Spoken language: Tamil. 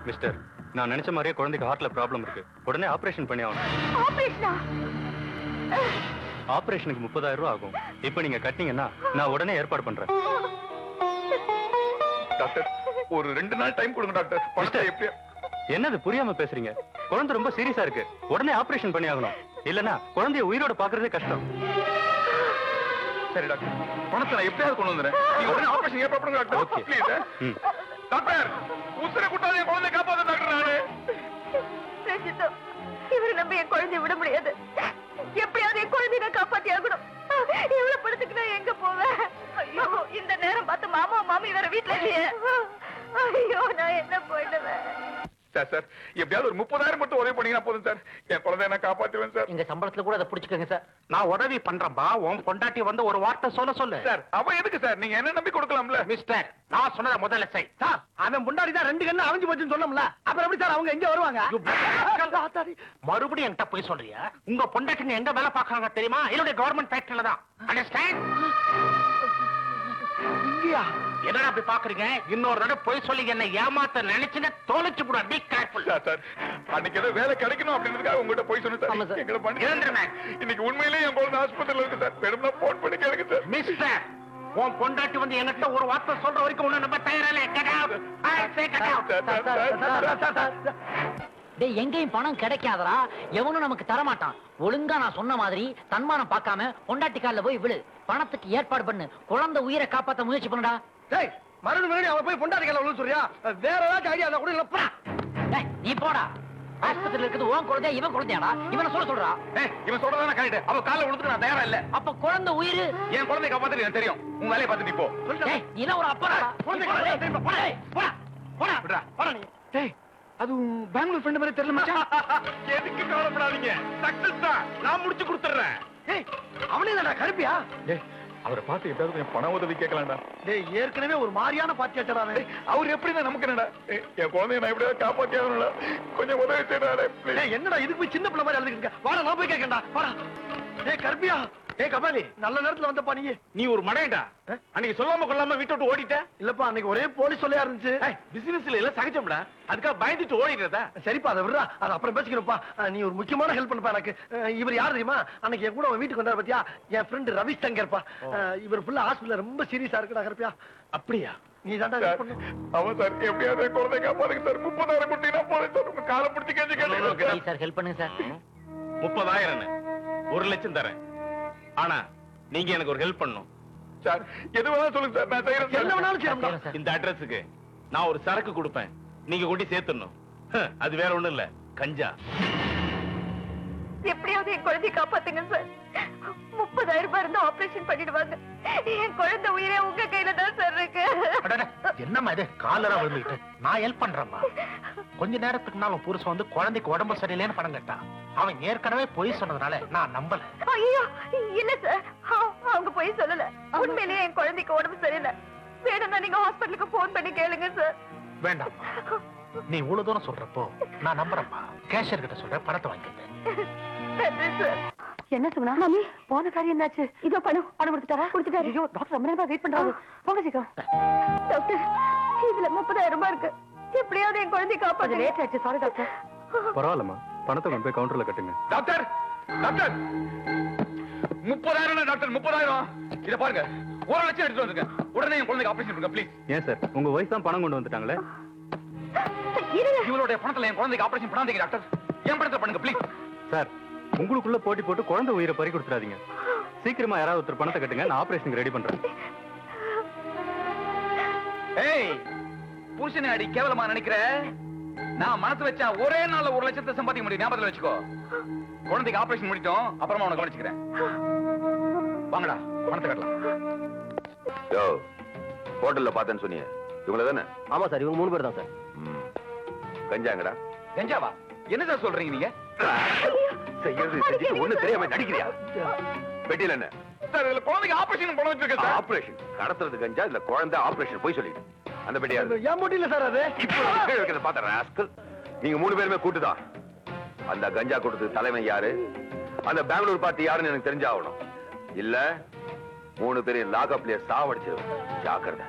மிஸ்டர் நான் நினைச்ச மாதிரியே குழந்தைக்கு ஹார்ட்ல ப்ராப்ளம் இருக்கு உடனே ஆபரேஷன் பண்ணி ஆகணும் ஆபரேஷனா ஆபரேஷனுக்கு முப்பதாயிரம் ரூபாய் ஆகும் இப்போ நீங்க கட்டினீங்கன்னா நான் உடனே ஏற்பாடு பண்றேன் டாக்டர் ஒரு ரெண்டு நாள் டைம் கொடுங்க டாக்டர் பணத்தை எப்படியா என்னது புரியாம பேசுறீங்க குழந்தை ரொம்ப சீரியஸா இருக்கு உடனே ஆபரேஷன் பண்ணி ஆகணும் இல்லனா குழந்தைய உயிரோட பாக்குறதே கஷ்டம் சரி டாக்டர் பணத்தை நான் எப்படியாவது கொண்டு வந்துறேன் நீங்க உடனே ஆபரேஷன் ஏற்பாடு பண்ணுங்க டாக்டர் Okay. ப்ளீஸ் ம். டாக்டர் உசுரை குட்டாத என் குழந்தை காப்பாத்த டாக்டர் நானு ரஞ்சிதா இவரை நம்ப என் குழந்தைய விட முடியாது எப்படியாவது என் குழந்தைய நான் காப்பாத்தி ஆகணும் இவ்வளவு படத்துக்கு நான் எங்க போவேன் ஐயோ இந்த நேரம் பார்த்து மாமா மாமி வேற வீட்டுல இல்லையே ஐயோ நான் என்ன போயிடுவேன் சார் சார் எப்படியாவது ஒரு முப்பதாயிரம் மட்டும் உதவி பண்ணீங்கன்னா போதும் சார் என் குழந்தைய நான் காப்பாத்துவேன் சார் எங்க சம்பளத்துல கூட அதை புடிச்சுக்கோங்க சார் நான் உதவி பண்றேன்பா உன் பொண்டாட்டி வந்து ஒரு வார்த்தை சொல்ல சொல்லு சார் அவன் எதுக்கு சார் நீங்க என்ன நம்பி கொடுக்கலாம்ல மிஸ்டர் நான் சொன்னதை முதல்ல செய் சார் அவன் முன்னாடி தான் ரெண்டு கண்ணு அவிஞ்சு போச்சுன்னு சொன்னோம்ல அப்புறம் எப்படி சார் அவங்க எங்க வருவாங்க You bloody மறுபடியும் என்கிட்ட போய் சொல்றியா உங்க பொண்டாட்டிங்க எங்க வேலை பாக்குறாங்க தெரியுமா என்னுடைய கவர்மெண்ட் ஃபேக்டரியில தான் அண்டர்ஸ்டாண்ட் இங்கயா என்னடா அப்படி பாக்குறீங்க இன்னொரு தடவை போய் சொல்லி என்ன ஏமாத்த நினைச்சுங்க தொலைச்சு போட பி கேர்ஃபுல் சார் சார் அன்னைக்கு ஏதோ வேலை கிடைக்கணும் அப்படின்றதுக்காக உங்ககிட்ட போய் சொன்னேன் ஆமா சார் சார். எங்களை பண்ணி எழுந்துருங்க. இன்னைக்கு உண்மையிலேயே என் குழந்தை ஆஸ்பத்திரியில இருக்கு சார் வேணும்னா போன் பண்ணி கேளுங்க சார் மிஸ்டர் உன் பொண்டாட்டி வந்து என்கிட்ட ஒரு வார்த்தை சொல்ற வரைக்கும் உன்னை நம்ம தயாரில்லை get out I say get out sir, sir, sir, sir, sir, sir. டேய் எங்கேயும் பணம் கிடைக்காதடா எவனும் நமக்கு தரமாட்டான் ஒழுங்கா நான் சொன்ன மாதிரி தன்மானம் பார்க்காம பொண்டாட்டி கால்ல போய் விழு பணத்துக்கு ஏற்பாடு பண்ணு குழந்தை உயிரை காப்பாத்த முயற்சி பண்ணுடா டேய் மறுபடியும் மறுபடியும் அவன் போய் பொண்டாட்டி கையில விழுந்து சொல்றியா வேற ஏதாச்சும் ஐடியா இருந்தா கூட இல்ல போடா. டேய் நீ போடா ஆஸ்பத்திரியில இருக்குது உன் குழந்தையா இவன் குழந்தையாடா இவனை சொல்ல சொல்றா ஏய், இவன் சொல்றதான கரெக்ட் அவ கால விழுந்துட்டு நான் தயாரா இல்ல அப்ப குழந்தை உயிர் என் குழந்தை காப்பாத்துறது எனக்கு தெரியும் உன் வேலையை பார்த்துட்டு நீ போ டேய் நீ எல்லாம் ஒரு அப்பறாடா குழந்தை நீ போடா, கையில டேய், திரும்ப, போடா, டேய், போடா, போடா. விடுடா. போடா நீ டேய் அது பெங்களூர் ஃப்ரெண்ட் மாதிரி தெரியல மச்சான் எதுக்கு கவலைப்படாதீங்க சக்சஸ் தான் நான் முடிச்சு கொடுத்துறேன் டேய் அவனே தான்டா கருப்பியா ஏய் அவரை பார்த்து எப்படியாவது கொஞ்சம் பண உதவி கேட்கலாம்டா டேய் ஏற்கனவே ஒரு மாதிரியான பாத்தி அச்சறானே ஏய், அவர் எப்படின்னா நமக்கு என்னடா ஏய், என் குழந்தைய நான் எப்படியாவது காப்பாத்தி ஆகணும்ல கொஞ்சம் உதவி செய்யறாரு டேய் என்னடா இதுக்கு போய் சின்ன பிள்ளை மாதிரி அழுதுகிட்டு இருக்க வாடா நான் போய் கேட்கண்டா வாடா டேய் கருப்பியா டேய் கபாலி நல்ல நேரத்துல வந்தப்பா நீ நீ ஒரு மடையடா அன்னைக்கு சொல்லாம கொள்ளாம வீட்டை விட்டு ஓடிட்ட இல்லப்பா அன்னைக்கு ஒரே போலீஸ் சொல்லையா இருந்துச்சு பிசினஸ்ல எல்லாம் சகஜம்டா அதுக்காக பயந்துட்டு ஓடிடுறதா சரிப்பா அதை விடுறா அதை அப்புறம் பேசிக்கிறோம்ப்பா அஹ், நீ ஒரு முக்கியமான ஹெல்ப் பண்ணப்பா எனக்கு அஹ், இவர் யார் தெரியுமா அன்னைக்கு என் கூட அவன் வீட்டுக்கு வந்தாரு பாத்தியா என் ஃப்ரெண்ட் ரவி சங்கர்ப்பா அஹ், இவர் ஃபுல்லா ஹாஸ்பிடல்ல ரொம்ப சீரியஸா இருக்குடா கருப்பியா அப்படியா நீ தாண்டா help பண்ணணும். அவன் சார் எப்படியாவது என் குழந்தை காப்பாத்துங்க சார் முப்பதாயிரம் கொடுத்தீங்கன்னா போதும் சார் உங்க காலை பிடிச்சி கேட்டு கேட்டு ப்ளீஸ் சார் ஹெல்ப் பண்ணுங்க சார் முப்பதாயிரம் ஒரு லட்சம் தரேன் ஆனா நீங்க எனக்கு ஒரு ஹெல்ப் பண்ணணும் சார் எது வேணாலும் சொல்லுங்க சார் நான் செய்யறேன் என்ன சார் வேணாலும் செய்யணும்டா செய்யறேன் சார். இந்த அட்ரஸுக்கு நான் ஒரு சரக்கு கொடுப்பேன் நீங்க கொண்டு சேர்த்துடணும் ஹ், அது வேற ஒண்ணும் இல்ல கஞ்சா எப்படியாவது என் குழந்தைய காப்பாத்துங்க சார் முப்பதாயிரம் ரூபாய் இருந்தா ஆபரேஷன் பண்ணிடுவாங்க என் குழந்தை உயிரே உங்க கையில தான் சார் இருக்கு அடடே, என்னம்மா இது காலரா விழுந்துட்டு நான் ஹெல்ப் பண்றேம்மா கொஞ்ச நேரத்துக்கு நாள் உன் புருஷன் வந்து குழந்தைக்கு உடம்பு சரியில்லைன்னு பணம் கேட்டான் அவன் ஏற்கனவே பொய் சொன்னதுனால நான் நம்பல ஐயோ இல்ல சார் அவ- அவங்க போய் சொல்லல உண்மையிலேயே என் குழந்தைக்கு உடம்பு சரியில்லை வேணும்னா நீங்க ஹாஸ்பிட்டலுக்கு போன் பண்ணி கேளுங்க சார் வேண்டாம்மா நீ இவ்வளவு தூரம் சொல்றப்போ நான் நம்புறேன்ப்பா கேஷியர் கிட்ட சொல்றேன் பணத்தை வாங்கிக்க நன்றி சார் என்ன சொன்னா மாமி போன காரியம் என்னாச்சு இதோ பணம் பணம் கொடுத்துட்டாரா கொடுத்துட்டாரு ஐயோ டாக்டர் ரொம்ப நேரமா வெயிட் பண்றாரு போங்க சீக்கிரம் டாக்டர் இதுல முப்பதாயிரம் ரூபாய் இருக்கு எப்படியாவது என் குழந்தைய காப்பாத்து லேட் ஆச்சு சாரி டாக்டர் பரவாயில்லம்மா பணத்தை கொண்டு போய் கவுண்டர்ல கட்டுங்க டாக்டர் டாக்டர் முப்பதாயிரம் டாக்டர் முப்பதாயிரம் இத பாருங்க ஒரு லட்சம் எடுத்து வந்துருங்க உடனே என் குழந்தைக்கு ஆபரேஷன் பண்ணுங்க ப்ளீஸ் ஏன் சார் உங்க ஒய்ஃப் தான் பணம் கொண்டு வந்துட்டாங்களே இருங்க இவளுடைய பணத்துல என் குழந்தைக்கு ஆபரேஷன் பண்ணாதீங்க டாக்டர் என் பணத்தை பண்ணுங்க ப்ளீஸ் சார் உங்களுக்குள்ள போட்டி போட்டு குழந்தை உயிரை பறி கொடுத்துறாதீங்க சீக்கிரமா யாராவது ஒருத்தர் பணத்தை கட்டுங்க நான் ஆபரேஷனுக்கு ரெடி பண்றேன் ஏய் புருஷனை அடி கேவலமா நினைக்கிற நான் மனசு வச்சா ஒரே நாள்ல ஒரு லட்சத்தை சம்பாதிக்க முடியும் ஞாபகத்துல வச்சுக்கோ குழந்தைக்கு ஆபரேஷன் முடிட்டோம் அப்புறமா உனக்கு கவனிச்சுக்கிறேன் வாங்கடா பணத்தை கட்டலாம் யோ ஹோட்டல்ல பார்த்தேன்னு சொன்னீங்க இவங்கள தானே ஆமா சார் இவங்க மூணு பேர் தான் சார் ம். கஞ்சாங்கடா கஞ்சாவா என்ன சார் சொல்றீங்க நீங்க செய்யறது செஞ்சுட்டு ஒண்ணு தெரியாம நடிக்கிறியா பெட்டியில என்ன சார் இதுல குழந்தைக்கு ஆபரேஷன் பண்ண வச்சிருக்கேன் சார் ஆபரேஷன் கடத்துறது கஞ்சா இல்ல குழந்தை ஆபரேஷன் போய் சொல்லிட்டு அந்த பெட்டியா இருக்கு. ஏன் முடியல சார் அது இப்போ நான் கீழே வைக்கிறத பார்த்தேன் ராஸ்கல் நீங்க மூணு பேருமே கூட்டுதான் அந்த கஞ்சா கொடுத்து தலைவன் யாரு அந்த பெங்களூர் பார்ட்டி யாருன்னு எனக்கு தெரிஞ்சாகணும் இல்ல மூணு பேரையும் லாக்அப்லயே சாவடிச்சிருவேன் ஜாக்கிரதை